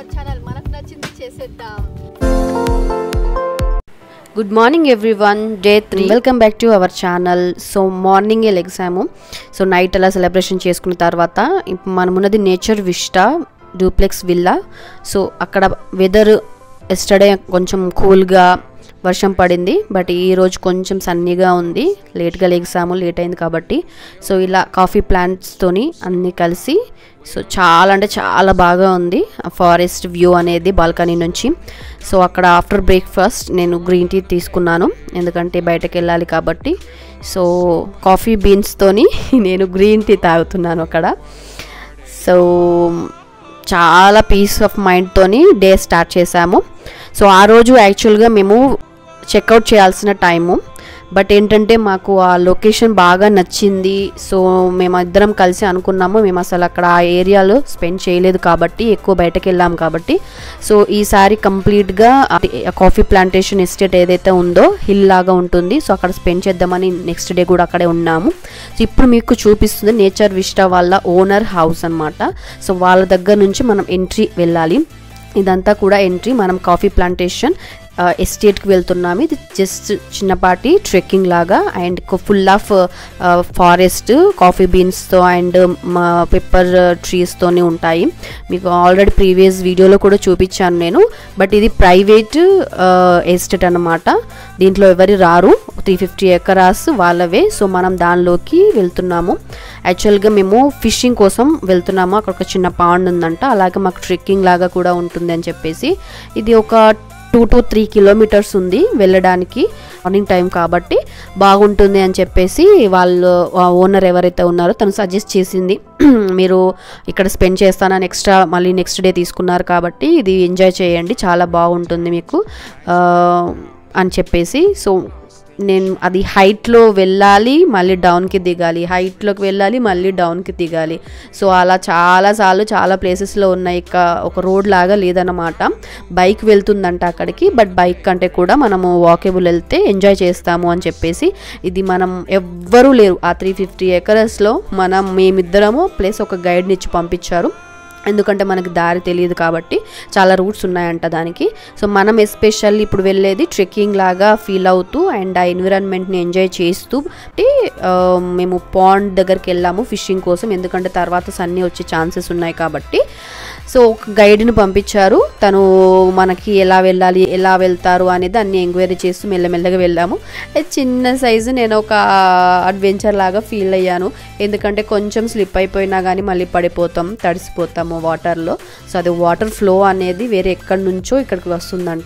our channel మనకు నచ్చింది చేసేద్దాం good morning everyone day three welcome back to our channel so morning exam so night అలా celebration చేసుకున్న తర్వాత ఇప్పుడు మనం ఉన్నది Nature Vista duplex villa so అక్కడ వెదర్ ఎస్టర్డే కొంచెం కూల్గా వర్షం పడింది బట్ ఈ రోజు కొంచెం సన్నీగా ఉంది లేట్గా లెగ్సాము లేట్ అయింది కాబట్టి సో ఇలా కాఫీ ప్లాంట్స్తోని అన్నీ కలిసి సో చాలా అంటే చాలా బాగా ఉంది ఫారెస్ట్ వ్యూ అనేది బాల్కనీ నుంచి సో అక్కడ ఆఫ్టర్ బ్రేక్ఫాస్ట్ నేను గ్రీన్ టీ తీసుకున్నాను ఎందుకంటే బయటకు వెళ్ళాలి కాబట్టి సో కాఫీ బీన్స్తోని నేను గ్రీన్ టీ తాగుతున్నాను అక్కడ సో చాలా పీస్ ఆఫ్ మైండ్తోని డే స్టార్ట్ చేశాము సో ఆ రోజు యాక్చువల్గా మేము చెక్అవుట్ చేయాల్సిన టైము బట్ ఏంటంటే మాకు ఆ లొకేషన్ బాగా నచ్చింది సో మేము ఇద్దరం కలిసి అనుకున్నాము మేము అసలు అక్కడ ఆ ఏరియాలో స్పెండ్ చేయలేదు కాబట్టి ఎక్కువ బయటకు వెళ్ళాము కాబట్టి సో ఈసారి కంప్లీట్గా కాఫీ ప్లాంటేషన్ ఎస్టేట్ ఏదైతే ఉందో హిల్ లాగా ఉంటుంది సో అక్కడ స్పెండ్ చేద్దామని నెక్స్ట్ డే కూడా అక్కడే ఉన్నాము సో ఇప్పుడు మీకు చూపిస్తుంది నేచర్ విస్టా వాళ్ళ ఓనర్ హౌస్ అన్నమాట సో వాళ్ళ దగ్గర నుంచి మనం ఎంట్రీ వెళ్ళాలి ఇదంతా కూడా ఎంట్రీ మనం కాఫీ ప్లాంటేషన్ ఎస్టేట్కి వెళ్తున్నాము ఇది జస్ట్ చిన్నపాటి ట్రెక్కింగ్ లాగా and full of forest coffee బీన్స్తో అండ్ పెప్పర్ ట్రీస్తోనే ఉంటాయి మీకు ఆల్రెడీ ప్రీవియస్ వీడియోలో కూడా చూపించాను నేను బట్ ఇది ప్రైవేట్ ఎస్టేట్ అన్నమాట దీంట్లో ఎవరి రారు త్రీ ఫిఫ్టీ ఎకరాస్ వాళ్ళవే సో మనం దానిలోకి వెళ్తున్నాము యాక్చువల్గా మేము ఫిషింగ్ కోసం వెళ్తున్నాము అక్కడ ఒక చిన్న పాండ్ ఉందంట అలాగే మాకు ట్రెక్కింగ్ లాగా కూడా ఉంటుంది అని చెప్పేసి ఇది ఒక టూ టు త్రీ కిలోమీటర్స్ ఉంది వెళ్ళడానికి మార్నింగ్ టైం కాబట్టి బాగుంటుంది అని చెప్పేసి వాళ్ళు ఓనర్ ఎవరైతే ఉన్నారో తను సజెస్ట్ చేసింది మీరు ఇక్కడ స్పెండ్ చేస్తానని ఎక్స్ట్రా మళ్ళీ నెక్స్ట్ డే తీసుకున్నారు కాబట్టి ఇది ఎంజాయ్ చేయండి చాలా బాగుంటుంది మీకు ఆ, అని చెప్పేసి సో నేను అది హైట్లో వెళ్ళాలి మళ్ళీ డౌన్కి దిగాలి హైట్లోకి వెళ్ళాలి మళ్ళీ డౌన్కి దిగాలి సో అలా చాలాసార్లు చాలా ప్లేసెస్లో ఉన్నాయి ఇక ఒక రోడ్ లాగా లేదన్నమాట బైక్ వెళ్తుందంట అక్కడికి బట్ బైక్ కంటే కూడా మనము వాకేబుల్ వెళ్తే ఎంజాయ్ చేస్తాము అని చెప్పేసి ఇది మనం ఎవ్వరూ లేరు ఆ త్రీ ఫిఫ్టీ ఎకరస్లో మనం మేమిద్దరము ప్లస్ ఒక గైడ్ని ఇచ్చి పంపించారు ఎందుకంటే మనకి దారి తెలియదు కాబట్టి చాలా రూట్స్ ఉన్నాయంట దానికి సో మనం ఎస్పెషల్లీ ఇప్పుడు వెళ్ళేది ట్రెక్కింగ్ లాగా ఫీల్ అవుతూ అండ్ ఆ ఎన్విరాన్మెంట్ని ఎంజాయ్ చేస్తూ అంటే, ఆ, మేము పాండ్ దగ్గరికి వెళ్ళాము ఫిషింగ్ కోసం ఎందుకంటే తర్వాత సన్నీ వచ్చే ఛాన్సెస్ ఉన్నాయి కాబట్టి సో ఒక గైడ్ని పంపించారు తను మనకి ఎలా వెళ్ళాలి ఎలా వెళ్తారు అనేది అన్ని ఎంక్వైరీ చేస్తూ మెల్లమెల్లగా వెళ్ళాము అది చిన్న సైజు నేను ఒక అడ్వెంచర్ లాగా ఫీల్ అయ్యాను ఎందుకంటే కొంచెం స్లిప్ అయిపోయినా కానీ మళ్ళీ పడిపోతాం తడిసిపోతాము వాటర్లో సో అది వాటర్ ఫ్లో అనేది వేరే ఎక్కడి నుంచో ఇక్కడికి వస్తుందంట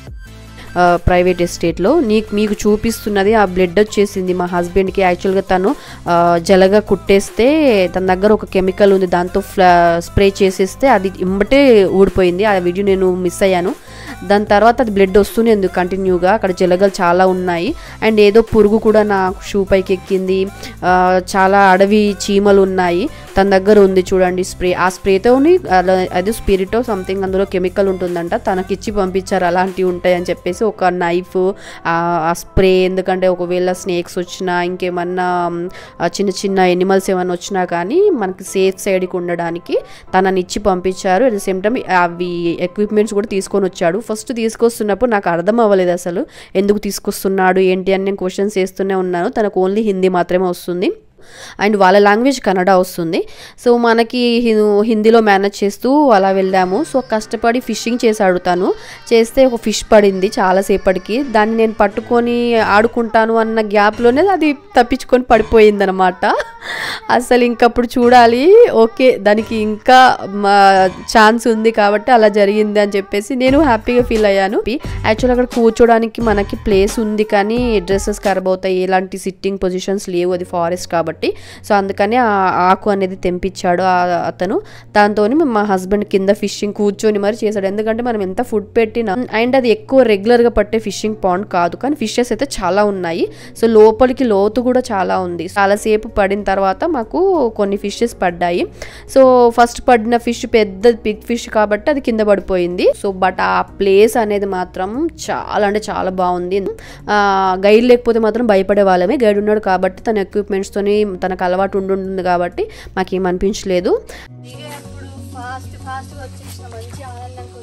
ప్రైవేట్ ఎస్టేట్లో నీకు మీకు చూపిస్తున్నది ఆ బ్లడ్ వచ్చేసింది మా హస్బెండ్కి యాక్చువల్గా తను ఆ, జలగా కుట్టేస్తే తన దగ్గర ఒక కెమికల్ ఉంది దాంతో ఫ్లా స్ప్రే చేసేస్తే అది ఇమ్మటే ఊడిపోయింది ఆ వీడియో నేను మిస్ అయ్యాను దాని తర్వాత అది బ్లడ్ వస్తూనే ఉంది కంటిన్యూగా అక్కడ జలగలు చాలా ఉన్నాయి అండ్ ఏదో పురుగు కూడా నా షూ పైకి ఎక్కింది ఆ, చాలా అడవి చీమలు ఉన్నాయి తన దగ్గర ఉంది చూడండి స్ప్రే ఆ స్ప్రేతోని అలా అది స్పిరిటో సంథింగ్ అందులో కెమికల్ ఉంటుందంట తనకిచ్చి పంపించారు అలాంటివి ఉంటాయి అని చెప్పేసి ఒక నైఫ్ ఆ స్ప్రే ఎందుకంటే ఒకవేళ స్నేక్స్ వచ్చినా ఇంకేమన్నా మ్, ఆ చిన్న చిన్న ఎనిమల్స్ ఏమైనా వచ్చినా కానీ మనకి సేఫ్ సైడ్కి ఉండడానికి తనని ఇచ్చి పంపించారు అట్ ద సేమ్ టైం అవి ఎక్విప్మెంట్స్ కూడా తీసుకొని వచ్చాడు ఫస్ట్ తీసుకొస్తున్నప్పుడు నాకు అర్థం అవ్వలేదు అసలు ఎందుకు తీసుకొస్తున్నాడు ఏంటి అని నేను క్వశ్చన్స్ వేస్తూనే ఉన్నాను తనకు ఓన్లీ హిందీ మాత్రమే వస్తుంది అండ్ వాళ్ళ లాంగ్వేజ్ కన్నడ వస్తుంది సో మనకి హి- హిందీలో మేనేజ్ చేస్తూ అలా వెళ్ళాము సో కష్టపడి ఫిషింగ్ చేశాడు తను చేస్తే ఒక ఫిష్ పడింది చాలాసేపటికి దాన్ని నేను పట్టుకొని ఆడుకుంటాను అన్న గ్యాప్లోనే అది తప్పించుకొని పడిపోయింది అనమాట అసలు ఇంకప్పుడు చూడాలి ఓకే దానికి ఇంకా ఛాన్స్ ఉంది కాబట్టి అలా జరిగింది అని చెప్పేసి నేను హ్యాపీగా ఫీల్ అయ్యాను యాక్చువల్ అక్కడ కూర్చోడానికి మనకి ప్లేస్ ఉంది కానీ డ్రెస్సెస్ ఖరాబ్ అవుతాయి ఎలాంటి సిట్టింగ్ పొజిషన్స్ లేవు అది ఫారెస్ట్ కాబట్టి సో అందుకని ఆ ఆకు అనేది తెంపించాడు ఆ- అతను దాంతో మా హస్బెండ్ కింద ఫిషింగ్ కూర్చొని మరి చేశాడు ఎందుకంటే మనం ఎంత ఫుడ్ పెట్టినా అండ్ అది ఎక్కువ రెగ్యులర్గా పట్టే ఫిషింగ్ పాండ్ కాదు కానీ ఫిషెస్ అయితే చాలా ఉన్నాయి సో లోపలికి లోతు కూడా చాలా ఉంది చాలాసేపు పడిన తర్వాత మాకు కొన్ని ఫిషెస్ పడ్డాయి సో ఫస్ట్ పడిన ఫిష్ పెద్ద బిగ్ ఫిష్ కాబట్టి అది కింద పడిపోయింది సో బట్ ఆ ప్లేస్ అనేది మాత్రం చాలా అంటే చాలా బాగుంది గైడ్ లేకపోతే మాత్రం భయపడే వాళ్ళమే గైడ్ ఉన్నాడు కాబట్టి తన ఎక్విప్మెంట్స్తోని తనకు అలవాటు ఉండుంటుంది కాబట్టి మాకేం అనిపించలేదు దిగేటప్పుడు ఫాస్ట్ ఫాస్ట్ వచ్చేసిన మంచి ఆనందం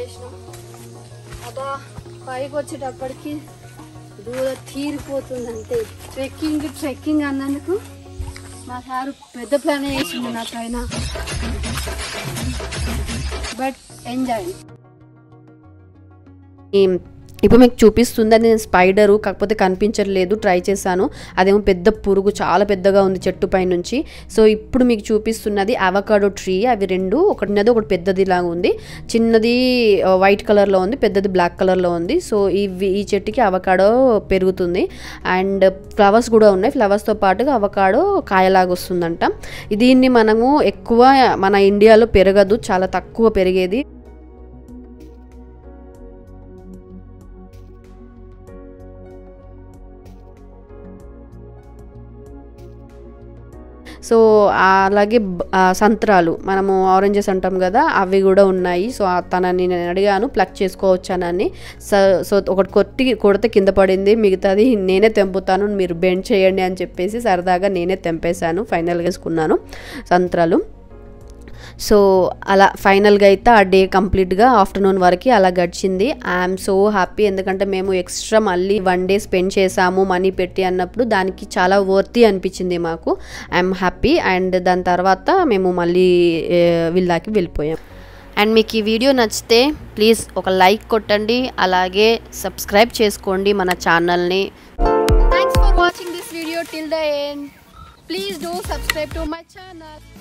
చేసినాం అబ్బా పైకి వచ్చేటప్పటికి దూర తీరిపోతుంది అంతే ట్రెక్కింగ్ ట్రెక్కింగ్ అన్నందుకు మా సారు పెద్ద ప్లాన్ వేసింది నా పైన బట్ ఎంజాయ్ ఈ- ఇప్పుడు మీకు చూపిస్తుంది అది స్పైడరు కాకపోతే కనిపించట్లేదు ట్రై చేశాను అదేమో పెద్ద పురుగు చాలా పెద్దగా ఉంది చెట్టు పై నుంచి సో ఇప్పుడు మీకు చూపిస్తున్నది అవకాడో ట్రీ అవి రెండు ఒకటి ఉన్నది ఒకటి పెద్దది లాగా ఉంది చిన్నది వైట్ కలర్లో ఉంది పెద్దది బ్లాక్ కలర్లో ఉంది సో ఇవి ఈ చెట్టుకి అవకాడో పెరుగుతుంది అండ్ ఫ్లవర్స్ కూడా ఉన్నాయి ఫ్లవర్స్తో పాటుగా అవకాడో కాయలాగా వస్తుందంట దీన్ని మనము ఎక్కువ మన ఇండియాలో పెరగదు చాలా తక్కువ పెరిగేది సో అలాగే బ- ఆ, సంత్రాలు మనము ఆరెంజెస్ అంటాం కదా అవి కూడా ఉన్నాయి సో ఆ తనని నేను అడిగాను ప్లక్ చేసుకోవచ్చానని సో సో ఒకటి కొట్టి కొడితే కింద పడింది మిగతాది నేనే తెంపుతాను మీరు బెండ్ చేయండి అని చెప్పేసి సరదాగా నేనే తెంపేశాను ఫైనల్గా వేసుకున్నాను సంత్రాలు సో అలా ఫైనల్గా అయితే ఆ డే కంప్లీట్గా ఆఫ్టర్నూన్ వరకు అలా గడిచింది ఐఎమ్ సో హ్యాపీ ఎందుకంటే మేము ఎక్స్ట్రా మళ్ళీ వన్ డే స్పెండ్ చేసాము మనీ పెట్టి అన్నప్పుడు దానికి చాలా వర్తి అనిపించింది మాకు ఐఎమ్ హ్యాపీ అండ్ దాని తర్వాత మేము మళ్ళీ ఏ, విల్లాకి వెళ్ళిపోయాం అండ్ మీకు ఈ వీడియో నచ్చితే ప్లీజ్ ఒక లైక్ కొట్టండి అలాగే సబ్స్క్రైబ్ చేసుకోండి మన ఛానల్ని thanks for watching this video till the end please do subscribe to my channel